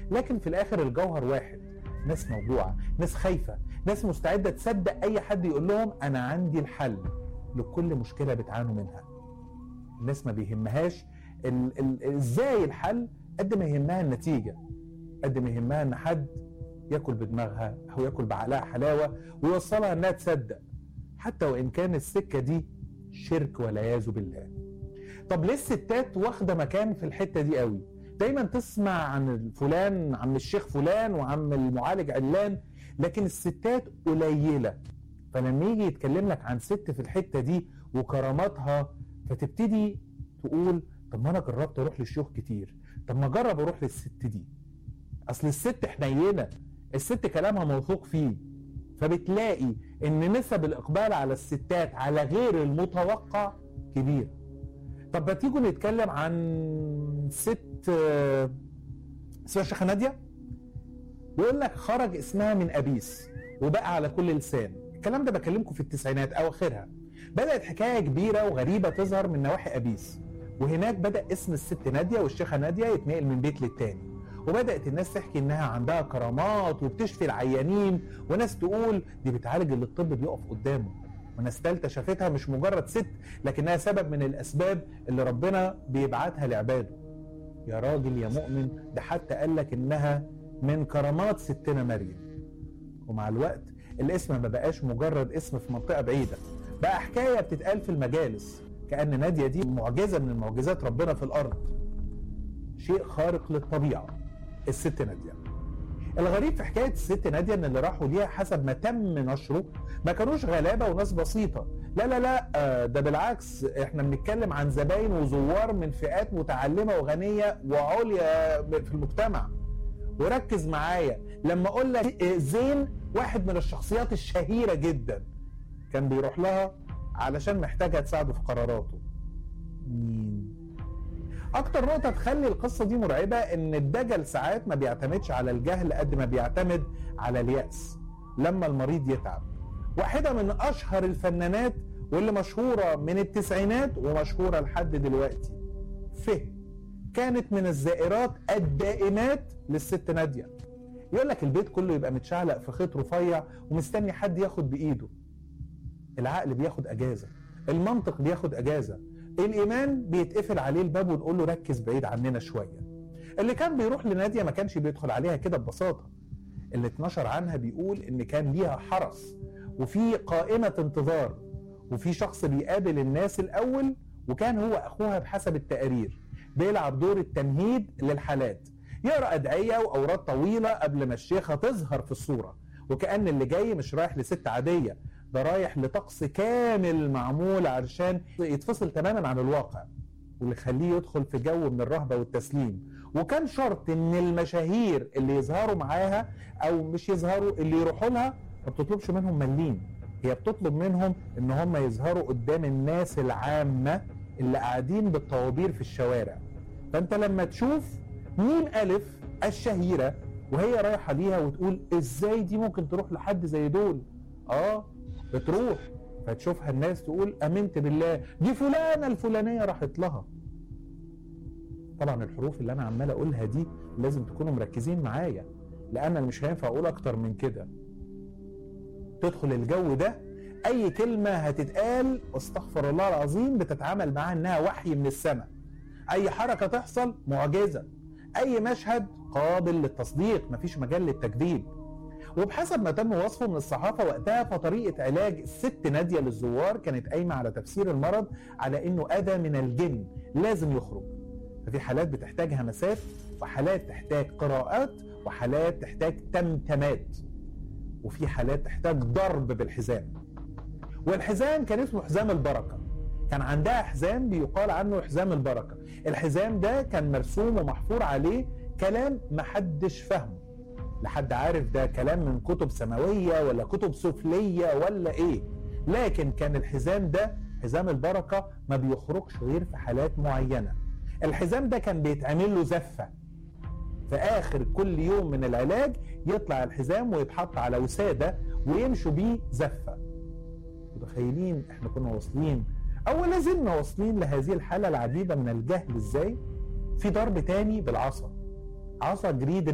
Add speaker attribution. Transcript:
Speaker 1: لكن في الاخر الجوهر واحد ناس موجوعه ناس خايفه ناس مستعده تصدق اي حد يقول لهم انا عندي الحل لكل مشكله بتعانوا منها الناس ما بيهمهاش ال- ال- ازاي الحل قد ما يهمها النتيجه قد ما يهمها ان حد ياكل بدماغها او ياكل بعقلها حلاوه ويوصلها انها تصدق حتى وان كان السكه دي شرك والعياذ بالله طب ليه الستات واخده مكان في الحته دي قوي دايما تسمع عن فلان عم الشيخ فلان وعم المعالج علان لكن الستات قليله فلما يجي يتكلم لك عن ست في الحته دي وكراماتها فتبتدي تقول طب ما انا جربت اروح للشيوخ كتير طب ما اجرب اروح للست دي اصل الست حنينه الست كلامها موثوق فيه فبتلاقي ان نسب الاقبال على الستات على غير المتوقع كبير طب ما تيجوا نتكلم عن ست آه، اسمها الشيخه ناديه يقول لك خرج اسمها من ابيس وبقى على كل لسان الكلام ده بكلمكم في التسعينات اواخرها بدات حكايه كبيره وغريبه تظهر من نواحي ابيس وهناك بدا اسم الست ناديه والشيخه ناديه يتنقل من بيت للتاني وبدات الناس تحكي انها عندها كرامات وبتشفي العيانين وناس تقول دي بتعالج اللي الطب بيقف قدامه وناس تالتة شافتها مش مجرد ست لكنها سبب من الاسباب اللي ربنا بيبعتها لعباده يا راجل يا مؤمن ده حتى قال لك انها من كرامات ستنا مريم ومع الوقت الاسم ما بقاش مجرد اسم في منطقه بعيده بقى حكايه بتتقال في المجالس كان ناديه دي معجزه من معجزات ربنا في الارض شيء خارق للطبيعه الست ناديه الغريب في حكايه الست ناديه ان اللي راحوا ليها حسب ما تم نشره ما كانوش غلابه وناس بسيطه لا لا لا آه، ده بالعكس احنا بنتكلم عن زباين وزوار من فئات متعلمه وغنيه وعليا في المجتمع وركز معايا لما اقول لك زين واحد من الشخصيات الشهيره جدا كان بيروح لها علشان محتاجها تساعده في قراراته مين اكتر نقطه تخلي القصه دي مرعبه ان الدجل ساعات ما بيعتمدش على الجهل قد ما بيعتمد على الياس لما المريض يتعب واحده من اشهر الفنانات واللي مشهوره من التسعينات ومشهوره لحد دلوقتي فهم كانت من الزائرات الدائمات للست ناديه يقول لك البيت كله يبقى متشعلق في خيط رفيع ومستني حد ياخد بايده العقل بياخد اجازه المنطق بياخد اجازه الايمان بيتقفل عليه الباب ونقول له ركز بعيد عننا شويه اللي كان بيروح لناديه ما كانش بيدخل عليها كده ببساطه اللي اتنشر عنها بيقول ان كان ليها حرس وفي قائمه انتظار وفي شخص بيقابل الناس الاول وكان هو اخوها بحسب التقارير بيلعب دور التمهيد للحالات يقرا ادعيه واوراد طويله قبل ما الشيخه تظهر في الصوره وكان اللي جاي مش رايح لست عاديه ده رايح لطقس كامل معمول علشان يتفصل تماما عن الواقع واللي يخليه يدخل في جو من الرهبه والتسليم وكان شرط ان المشاهير اللي يظهروا معاها او مش يظهروا اللي يروحوا لها ما بتطلبش منهم مليم هي بتطلب منهم ان هم يظهروا قدام الناس العامه اللي قاعدين بالطوابير في الشوارع فانت لما تشوف ميم الف الشهيره وهي رايحه ليها وتقول ازاي دي ممكن تروح لحد زي دول اه بتروح فتشوفها الناس تقول امنت بالله دي فلانه الفلانيه راحت لها طبعا الحروف اللي انا عمال اقولها دي لازم تكونوا مركزين معايا لان أنا مش هينفع اقول اكتر من كده تدخل الجو ده اي كلمه هتتقال استغفر الله العظيم بتتعامل معاها انها وحي من السماء اي حركه تحصل معجزه اي مشهد قابل للتصديق مفيش مجال للتكذيب وبحسب ما تم وصفه من الصحافه وقتها فطريقه علاج الست ناديه للزوار كانت قايمه على تفسير المرض على انه اذى من الجن لازم يخرج ففي حالات بتحتاج همسات وحالات تحتاج قراءات وحالات تحتاج تمتمات وفي حالات تحتاج ضرب بالحزام والحزام كان اسمه حزام البركه كان عندها حزام بيقال عنه حزام البركه الحزام ده كان مرسوم ومحفور عليه كلام محدش فهمه لحد عارف ده كلام من كتب سماويه ولا كتب سفليه ولا ايه لكن كان الحزام ده حزام البركه ما بيخرجش غير في حالات معينه الحزام ده كان بيتعمل له زفه في اخر كل يوم من العلاج يطلع الحزام ويتحط على وساده ويمشوا بيه زفه متخيلين احنا كنا واصلين او لازلنا واصلين لهذه الحاله العجيبه من الجهل ازاي في ضرب تاني بالعصا عصا جريد